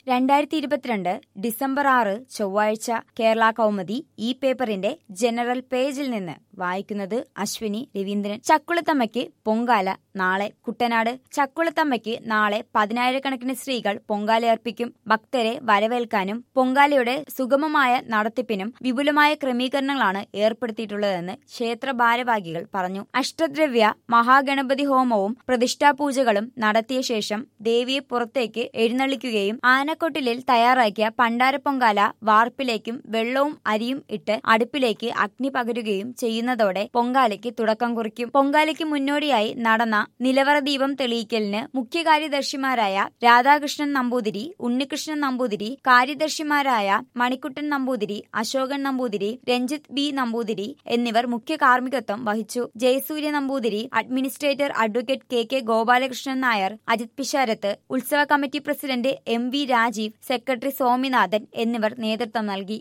രണ്ടായിരത്തി ഇരുപത്തിരണ്ട് ഡിസംബർ ആറ് ചൊവ്വാഴ്ച കേരള കൗമുദി ഈ പേപ്പറിന്റെ ജനറൽ പേജിൽ നിന്ന് വായിക്കുന്നത് അശ്വിനി രവീന്ദ്രൻ ചക്കുളത്തമ്മയ്ക്ക് പൊങ്കാല നാളെ കുട്ടനാട് ചക്കുളത്തമ്മയ്ക്ക് നാളെ പതിനായിരക്കണക്കിന് സ്ത്രീകൾ പൊങ്കാലയർപ്പിക്കും ഭക്തരെ വരവേൽക്കാനും പൊങ്കാലയുടെ സുഗമമായ നടത്തിപ്പിനും വിപുലമായ ക്രമീകരണങ്ങളാണ് ഏർപ്പെടുത്തിയിട്ടുള്ളതെന്ന് ക്ഷേത്ര ഭാരവാഹികൾ പറഞ്ഞു അഷ്ടദ്രവ്യ മഹാഗണപതി ഹോമവും പ്രതിഷ്ഠാപൂജകളും നടത്തിയ ശേഷം ദേവിയെ പുറത്തേക്ക് എഴുന്നള്ളിക്കുകയും ആനക്കൊട്ടിലിൽ തയ്യാറാക്കിയ പണ്ടാര പൊങ്കാല വാർപ്പിലേക്കും വെള്ളവും അരിയും ഇട്ട് അടുപ്പിലേക്ക് അഗ്നി പകരുകയും ചെയ്യുന്നതോടെ പൊങ്കാലയ്ക്ക് തുടക്കം കുറിക്കും പൊങ്കാലയ്ക്ക് മുന്നോടിയായി നടന്ന നിലവറ ദീപം തെളിയിക്കലിന് മുഖ്യ കാര്യദർശിമാരായ രാധാകൃഷ്ണൻ നമ്പൂതിരി ഉണ്ണികൃഷ്ണൻ നമ്പൂതിരി കാര്യദർശിമാരായ മണിക്കുട്ടൻ നമ്പൂതിരി അശോകൻ നമ്പൂതിരി രഞ്ജിത്ത് ബി നമ്പൂതിരി എന്നിവർ മുഖ്യ കാർമ്മികത്വം വഹിച്ചു Jayasurya Namboothiri administrator advocate K K Gopalakrishnan Nair Ajith Pisharath ഉത്സവ committee president M V Rajeev secretary Swaminathan എന്നിവർ നേതൃത്വം നൽകി